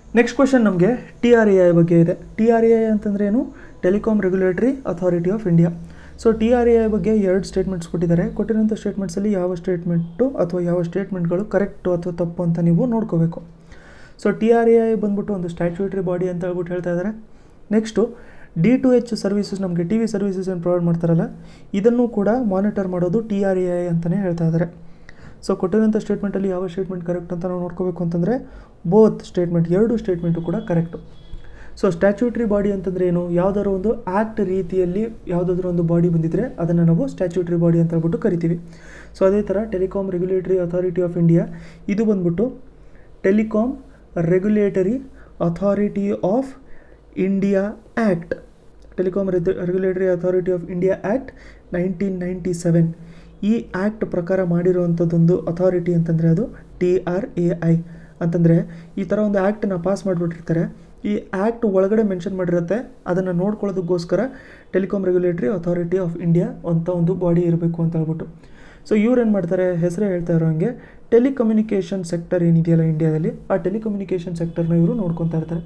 next question ನಮಗೆ T R A I ಬಗ್ಗೆ ಇದೆ ಟಿ ಆರ್ ಎ ಐ ಅಂತಂದ್ರೆ ಏನು telecom regulatory authority of India so T R A I ಬಗ್ಗೆ ಎರಡು ಸ್ಟೇಟ್ಮೆಂಟ್ಸ್ ಕೊಟ್ಟಿದ್ದಾರೆ ಕೊಟ್ಟಿರೋಂಥ ಸ್ಟೇಟ್ಮೆಂಟ್ಸಲ್ಲಿ ಯಾವ ಸ್ಟೇಟ್ಮೆಂಟು ಅಥವಾ ಯಾವ ಸ್ಟೇಟ್ಮೆಂಟ್ಗಳು ಕರೆಕ್ಟು ಅಥವಾ ತಪ್ಪು ಅಂತ ನೀವು ನೋಡ್ಕೋಬೇಕು so T R A I ಬಂದ್ಬಿಟ್ಟು ಒಂದು ಸ್ಟ್ಯಾಚ್ಯೂಟರಿ ಬಾಡಿ ಅಂತ ಹೇಳ್ಬಿಟ್ಟು ಹೇಳ್ತಾ ಇದ್ದಾರೆ next D to H services ನಮಗೆ ಟಿ ವಿ ಸರ್ವಿಸಸ್ ಏನು ಪ್ರೊವೈಡ್ ಮಾಡ್ತಾರಲ್ಲ ಇದನ್ನು ಕೂಡ ಮಾನಿಟರ್ ಮಾಡೋದು ಟಿ ಆರ್ ಎ ಐ ಅಂತಲೇ ಹೇಳ್ತಾ ಇದ್ದಾರೆ ಸೊ ಕೊಟ್ಟಿರೋಂಥ ಸ್ಟೇಟ್ಮೆಂಟಲ್ಲಿ ಯಾವ ಸ್ಟೇಟ್ಮೆಂಟ್ ಕರೆಕ್ಟ್ ಅಂತ ನಾವು ನೋಡ್ಕೋಬೇಕು ಅಂತಂದರೆ ಬೋತ್ ಸ್ಟೇಟ್ಮೆಂಟ್ ಎರಡು ಸ್ಟೇಟ್ಮೆಂಟು ಕೂಡ ಕರೆಕ್ಟು ಸೊ ಸ್ಟ್ಯಾಚ್ಯೂಟರಿ ಬಾಡಿ ಅಂತಂದರೆ ಏನು ಯಾವುದಾದ್ರು ಒಂದು ಆ್ಯಕ್ಟ್ ರೀತಿಯಲ್ಲಿ ಯಾವುದಾದ್ರೂ ಒಂದು ಬಾಡಿ ಬಂದಿದ್ದರೆ ಅದನ್ನು ನಾವು ಸ್ಟ್ಯಾಚ್ಯೂಟರಿ ಬಾಡಿ ಅಂತ ಹೇಳ್ಬಿಟ್ಟು ಕರಿತೀವಿ ಸೊ ಅದೇ ಥರ telecom regulatory authority of India ಇದು ಬಂದ್ಬಿಟ್ಟು telecom regulatory authority of India act telecom regulatory authority of India act nineteen ninety seven ಈ ಆ್ಯಕ್ಟ್ ಪ್ರಕಾರ ಮಾಡಿರುವಂಥದ್ದೊಂದು ಅಥಾರಿಟಿ ಅಂತಂದರೆ ಅದು ಟಿ ಆರ್ ಎ ಐ ಅಂತಂದರೆ ಈ ಥರ ಒಂದು ಆ್ಯಕ್ಟನ್ನ ಪಾಸ್ ಮಾಡಿಬಿಟ್ಟಿರ್ತಾರೆ ಈ ಆ್ಯಕ್ಟ್ ಒಳಗಡೆ ಮೆನ್ಷನ್ ಮಾಡಿರುತ್ತೆ ಅದನ್ನು ನೋಡ್ಕೊಳ್ಳೋದಕ್ಕೋಸ್ಕರ telecom regulatory authority of India ಅಂತ ಒಂದು ಬಾಡಿ ಇರಬೇಕು ಅಂತ ಹೇಳ್ಬಿಟ್ಟು ಸೊ ಇವ್ರು ಏನು ಮಾಡ್ತಾರೆ ಹೆಸರೇ ಹೇಳ್ತಾ ಇರೋ ಹಾಗೆ ಟೆಲಿಕಮ್ಯುನಿಕೇಷನ್ ಸೆಕ್ಟರ್ ಏನಿದೆಯಲ್ಲ ಇಂಡಿಯಾದಲ್ಲಿ ಆ ಟೆಲಿಕಮ್ಯುನಿಕೇಷನ್ ಸೆಕ್ಟರ್ನ ಇವರು ನೋಡ್ಕೊತಾ ಇರ್ತಾರೆ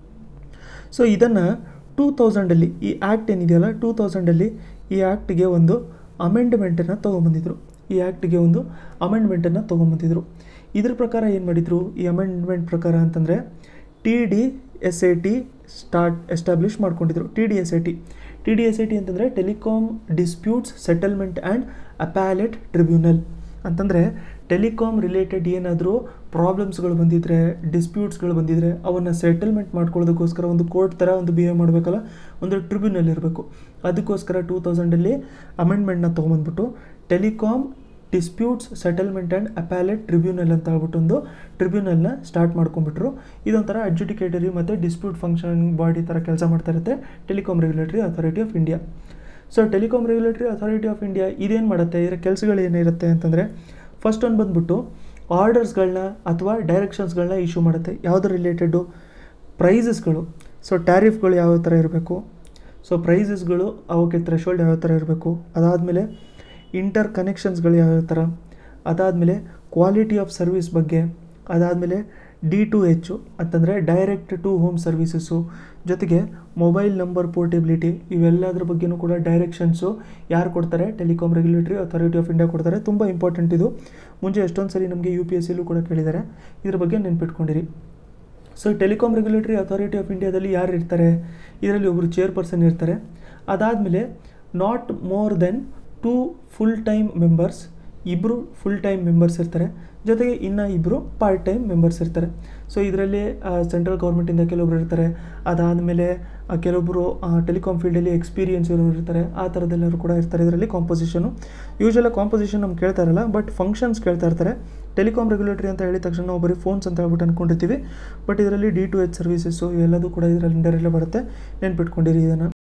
ಸೊ ಇದನ್ನು ಟೂ ತೌಸಂಡಲ್ಲಿ ಈ ಆ್ಯಕ್ಟ್ ಏನಿದೆಯಲ್ಲ ಟೂ ತೌಸಂಡಲ್ಲಿ ಈ ಆ್ಯಕ್ಟ್ಗೆ ಒಂದು ಅಮೆಂಡ್ಮೆಂಟನ್ನು ತೊಗೊಂಬಂದಿದ್ರು ಈ ಆ್ಯಕ್ಟ್ಗೆ ಒಂದು ಅಮೆಂಡ್ಮೆಂಟನ್ನು ತೊಗೊಂಬಂದಿದ್ರು ಇದ್ರ ಪ್ರಕಾರ ಏನು ಮಾಡಿದರು ಈ ಅಮೆಂಡ್ಮೆಂಟ್ ಪ್ರಕಾರ ಅಂತಂದರೆ T D S A T start establish ಮಾಡ್ಕೊಂಡಿದ್ರು T D S A T T D S A T ಅಂತಂದರೆ telecom disputes settlement and appellate tribunal ಅಂತಂದರೆ ಟೆಲಿಕಾಮ್ ರಿಲೇಟೆಡ್ ಏನಾದರೂ ಪ್ರಾಬ್ಲಮ್ಸ್ಗಳು ಬಂದಿದ್ದರೆ ಡಿಸ್ಪ್ಯೂಟ್ಸ್ಗಳು ಬಂದಿದ್ದರೆ ಅವನ್ನು ಸೆಟಲ್ಮೆಂಟ್ ಮಾಡ್ಕೊಳ್ಳೋದಕ್ಕೋಸ್ಕರ ಒಂದು ಕೋರ್ಟ್ ಥರ ಒಂದು ಬಿಹೇವ್ ಮಾಡಬೇಕಲ್ಲ ಒಂದು ಟ್ರಿಬ್ಯುನಲ್ ಇರಬೇಕು ಅದಕ್ಕೋಸ್ಕರ ಟೂ ತೌಸಂಡಲ್ಲಿ ಅಮೆಂಡ್ಮೆಂಟ್ನ ತೊಗೊಂಬಂದ್ಬಿಟ್ಟು telecom disputes settlement and appellate tribunal ಅಂತ ಹೇಳ್ಬಿಟ್ಟು ಒಂದು ಟ್ರಿಬ್ಯುನಲ್ನ ಸ್ಟಾರ್ಟ್ ಮಾಡ್ಕೊಂಡ್ಬಿಟ್ರು ಇದೊಂಥರ ಅಡ್ಜುಡಿಕೇಟರಿ ಮತ್ತು ಡಿಸ್ಪ್ಯೂಟ್ ಫಂಕ್ಷನ್ ಬಾಡಿ ಥರ ಕೆಲಸ ಮಾಡ್ತಾ ಇರುತ್ತೆ telecom regulatory authority of India so telecom regulatory authority of India ಇದೇನು ಮಾಡುತ್ತೆ ಇದರ ಕೆಲಸಗಳು ಏನಿರುತ್ತೆ ಅಂತಂದರೆ ಫಸ್ಟ್ ಒಂದು ಬಂದ್ಬಿಟ್ಟು ಆರ್ಡರ್ಸ್ಗಳನ್ನ ಅಥವಾ ಡೈರೆಕ್ಷನ್ಸ್ಗಳನ್ನ ಇಶ್ಯೂ ಮಾಡುತ್ತೆ ಯಾವುದು ರಿಲೇಟೆಡು ಪ್ರೈಸಸ್ಗಳು ಸೊ ಟ್ಯಾರಿಫ್ಗಳು ಯಾವ ಥರ ಇರಬೇಕು ಸೊ ಪ್ರೈಸಸ್ಗಳು ಅವಕ್ಕೆ ಥ್ರೆಶೋಲ್ಡ್ ಯಾವ ಥರ ಇರಬೇಕು ಅದಾದಮೇಲೆ ಇಂಟರ್ ಕನೆಕ್ಷನ್ಸ್ಗಳು ಯಾವ್ಯಾವ ಥರ ಅದಾದಮೇಲೆ ಕ್ವಾಲಿಟಿ ಆಫ್ ಸರ್ವಿಸ್ ಬಗ್ಗೆ ಅದಾದಮೇಲೆ ಡಿ ಟು ಎಚ್ಚು ಅಂತಂದರೆ ಡೈರೆಕ್ಟ್ ಟು ಹೋಮ್ ಸರ್ವೀಸಸ್ಸು ಜೊತೆಗೆ ಮೊಬೈಲ್ ನಂಬರ್ ಪೋರ್ಟೆಬಿಲಿಟಿ ಇವೆಲ್ಲದ್ರ ಬಗ್ಗೆನೂ ಕೂಡ ಡೈರೆಕ್ಷನ್ಸು ಯಾರು ಕೊಡ್ತಾರೆ telecom regulatory authority of India ಕೊಡ್ತಾರೆ ತುಂಬ ಇಂಪಾರ್ಟೆಂಟ್ ಇದು ಮುಂಚೆ ಎಷ್ಟೊಂದು ಸರಿ ನಮಗೆ ಯು ಪಿ ಎಸ್ ಸಿಲೂ ಕೂಡ ಕೇಳಿದ್ದಾರೆ ಇದ್ರ ಬಗ್ಗೆ ನೆನ್ಪಿಟ್ಕೊಂಡಿರಿ so telecom regulatory authority of ಇಂಡಿಯಾದಲ್ಲಿ ಯಾರು ಇರ್ತಾರೆ ಇದರಲ್ಲಿ ಒಬ್ಬರು ಚೇರ್ಪರ್ಸನ್ ಇರ್ತಾರೆ ಅದಾದಮೇಲೆ not more than two full time members ಇಬ್ಬರು ಫುಲ್ ಟೈಮ್ ಮೆಂಬರ್ಸ್ ಇರ್ತಾರೆ ಜೊತೆಗೆ ಇನ್ನು ಇಬ್ಬರು ಪಾರ್ಟ್ ಟೈಮ್ ಮೆಂಬರ್ಸ್ ಇರ್ತಾರೆ ಸೊ ಇದರಲ್ಲಿ ಸೆಂಟ್ರಲ್ ಗೌರ್ಮೆಂಟಿಂದ ಕೆಲವೊಬ್ರು ಇರ್ತಾರೆ ಅದಾದಮೇಲೆ ಕೆಲವೊಬ್ಬರು ಟೆಲಿಕಾಮ್ ಫೀಲ್ಡಲ್ಲಿ ಎಕ್ಸ್ಪೀರಿಯನ್ಸ್ ಇರೋರು ಇರ್ತಾರೆ ಆ ಥರದ್ದೆಲ್ಲರೂ ಕೂಡ ಇರ್ತಾರೆ ಇದರಲ್ಲಿ ಕಾಂಪೋಸಿಷನು ಯೂಶಲ ಕಾಂಪೋಸಿಷನ್ ನಮ್ಗೆ ಕೇಳ್ತಾ ಇರಲ್ಲ ಬಟ್ ಫಂಕ್ಷನ್ಸ್ ಕೇಳ್ತಾ ಇರ್ತಾರೆ ಟೆಲಿಕಾಮ್ ರೆಗ್ಯುಲೇಟರಿ ಅಂತ ಹೇಳಿದ ತಕ್ಷಣ ನಾವು ಬರೀ ಫೋನ್ಸ್ ಅಂತ ಹೇಳ್ಬಿಟ್ಟು ಅಂದ್ಕೊಂಡಿರ್ತೀವಿ ಬಟ್ ಇದರಲ್ಲಿ ಡಿ ಟು ಎಚ್ ಸರ್ವಿಸಸ್ಸು ಇವೆಲ್ಲದೂ ಕೂಡ ಇದರಲ್ಲಿ ಇಂಡೈರೆಕ್ಟ್ಲಿ ಬರುತ್ತೆ ನೆನ್ಪಿಟ್ಕೊಂಡಿರಿ ಇದನ್ನು